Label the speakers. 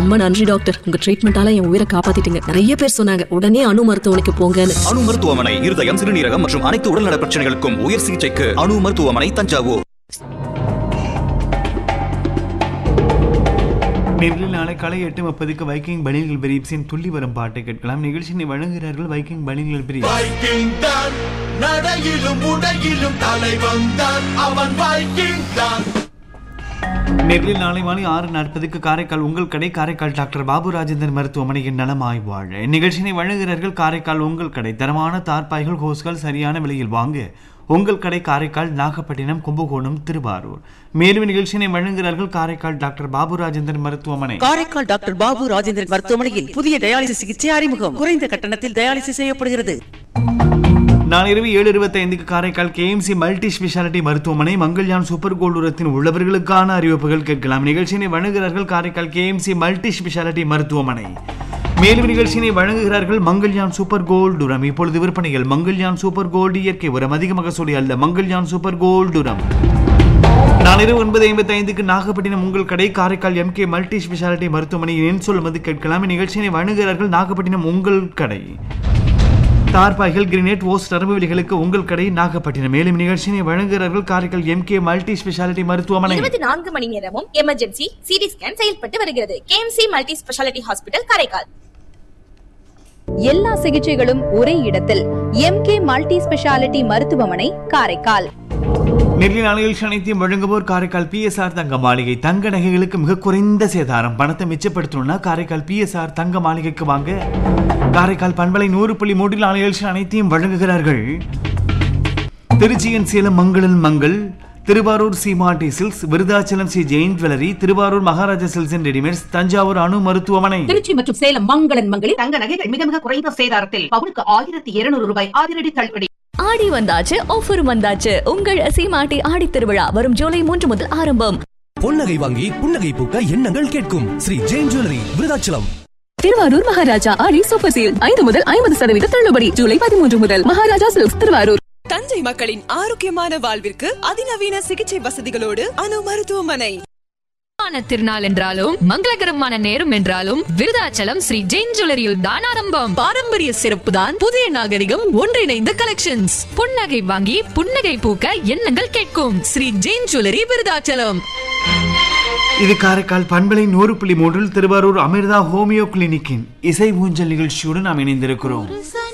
Speaker 1: ரொம்ப நன்றி டாக்டர் உங்க ட்ரீட்மெண்டால என் உயிரை காப்பாத்திட்டீங்க நிறைய பேர் சொன்னாங்க உடனே அணு மருத்துவமனைக்கு போங்கன்னு
Speaker 2: அணு மருத்துவமனை இருதயம் சிறுநீரகம் மற்றும் அனைத்து உடல்நல பிரச்சனைகளுக்கும் உயர் சிகிச்சைக்கு அணு மருத்துவமனை தஞ்சாவூர்
Speaker 3: நேரில் நாளை காலை எட்டு முப்பதுக்கு வைக்கிங் பனில்கள் பிரீப்ஸின் துள்ளி வரும் பாட்டை கேட்கலாம் நிகழ்ச்சியை வழங்குகிறார்கள் வைக்கிங் பனில்கள் பிரீப்
Speaker 4: வைக்கிங் தான் நடையிலும் உடையிலும் தலைவன் தான் அவன் வைக்கிங் தான்
Speaker 3: நேரில் நாளை மாலை ஆறு நாற்பதுக்கு காரைக்கால் உங்கள் கடை காரைக்கால் டாக்டர் பாபு ராஜேந்தர் மருத்துவமனையின் நலமாய் வாழ இந்நிகழ்ச்சியினை வழங்குகிறார்கள் காரைக்கால் உங்கள் கடை தரமான தார்பாய்கள் ஹோஸ்கள் சரியான விலையில் வாங்க உங்கள் கடை காரைக்கால் நாகப்பட்டினம் கும்பகோணம் திருவாரூர் மேலும் நிகழ்ச்சியினை வழங்குகிறார்கள் காரைக்கால் டாக்டர் பாபு ராஜேந்தர் மருத்துவமனை
Speaker 5: காரைக்கால் டாக்டர் பாபு ராஜேந்திரன் மருத்துவமனையில் புதிய டயாலிசிஸ் சிகிச்சை அறிமுகம் குறைந்த கட்டணத்தில் டயாலிசிஸ் செய்யப்படுகிறது
Speaker 3: நாளை இரவு ஏழு இருபத்தைந்துக்கு காரைக்கால் கேஎம்சி மல்டி ஸ்பெஷாலிட்டி மருத்துவமனை மங்கள்யான் சூப்பர் கோல்டு உரத்தின் உள்ளவர்களுக்கான அறிவிப்புகள் கேட்கலாம் நிகழ்ச்சியினை வழங்குகிறார்கள் காரைக்கால் கேஎம்சி மல்டி ஸ்பெஷாலிட்டி மருத்துவமனை மேலும் நிகழ்ச்சியினை வழங்குகிறார்கள் மங்கள்யான் சூப்பர் கோல்டு உரம் இப்பொழுது விற்பனையில் மங்கள்யான் சூப்பர் கோல்டு இயற்கை உரம் அதிக மகசூலி அல்ல மங்கள்யான் சூப்பர் கோல்டு உரம் நாளிரவு ஒன்பது ஐம்பத்தி ஐந்துக்கு நாகப்பட்டினம் உங்கள் கடை காரைக்கால் எம்கே மல்டி ஸ்பெஷாலிட்டி மருத்துவமனையில் என் சொல்வது கேட்கலாம் இந்நிகழ்ச்சியினை வழங்குகிறார்கள் நாகப்பட்டினம் உங்கள் கடை தார்பாய்கள் கிரினேட் ஓஸ் நரம்புவெளிகளுக்கு உங்கள் கடை நாகப்பட்டினம் மேலும் நிகழ்ச்சியினை வழங்குகிறார்கள் காரைக்கால் எம்கே மல்டி ஸ்பெஷாலிட்டி மருத்துவமனை
Speaker 6: இருபத்தி நான்கு மணி நேரமும் எமர்ஜென்சி சிடி ஸ்கேன் செயல்பட்டு வருகிறது KMC multi speciality hospital Karaikal
Speaker 7: எல்லா சிகிச்சைகளும் ஒரே இடத்தில் எம்கே மல்டி ஸ்பெஷாலிட்டி மருத்துவமனை காரைக்கால்
Speaker 3: நெல்லி நாளில் அனைத்தையும் வழங்குவோர் காரைக்கால் பிஎஸ்ஆர் தங்க மாளிகை தங்க நகைகளுக்கு மிக குறைந்த சேதாரம் பணத்தை மிச்சப்படுத்தணும்னா காரைக்கால் பிஎஸ்ஆர் தங்க மாளிகைக்கு வாங்க காரைக்கால் பண்பலை நூறு புள்ளி மூன்றில் நாளில் அனைத்தையும் வழங்குகிறார்கள் திருச்சியின் சேலம் மங்களன் Mangal Thiruvarur Seematti silks Virudhachalam C Jain jewellery Thiruvarur Maharaja silks and readymades Thanjavur Anu மருத்துவமனை
Speaker 8: திருச்சி மற்றும் சேலம் மங்களன் மங்களில் தங்க நகைகள் மிக மிக குறைந்த சேதாரத்தில் பவுனுக்கு ஆயிரத்தி இருநூறு ரூபாய் அதிரடி தள்ளுபடி
Speaker 9: ஆடி வந்தாச்சு ஆஃபர் வந்தாச்சு உங்கள் சீமாட்டி ஆடி திருவிழா வரும் ஜூலை மூன்று முதல் ஆரம்பம்
Speaker 10: பொன்னகை வாங்கி புன்னகை பூக்க எண்ணங்கள் கேட்கும் Sri Jain jewellery Virudhachalam
Speaker 9: Thiruvarur Maharaja Aadi super sale ஐந்து முதல் ஐம்பது சதவீத தள்ளுபடி ஜூலை பதிமூன்று முதல் மகாராஜா சில்க்ஸ் திருவாரூர்
Speaker 11: தஞ்சை மக்களின் ஆரோக்கியமான வாழ்விற்கு அதிநவீன சிகிச்சை வசதிகளோடு அணு மருத்துவமனை
Speaker 12: திருநாள் என்றாலும் மங்களகரமான நேரம் என்றாலும் விருதாச்சலம் ஸ்ரீ ஜெயின் ஜுவல்லரியில் தான் ஆரம்பம்
Speaker 9: பாரம்பரிய சிறப்பு தான் புதிய நாகரிகம் ஒன்றிணைந்த கலெக்ஷன்ஸ்
Speaker 12: புன்னகை வாங்கி புன்னகை பூக்க எண்ணங்கள் கேட்கும்
Speaker 9: ஸ்ரீ ஜெயின் ஜுவல்லரி விருதாச்சலம்
Speaker 3: இது காரைக்கால் பண்பலை நூறு புள்ளி மூன்றில் திருவாரூர் அமிர்தா ஹோமியோ கிளினிக்கின் இசை ஊஞ்சல் நிகழ்ச்சியோடு நாம் இணைந்திருக்கிறோம்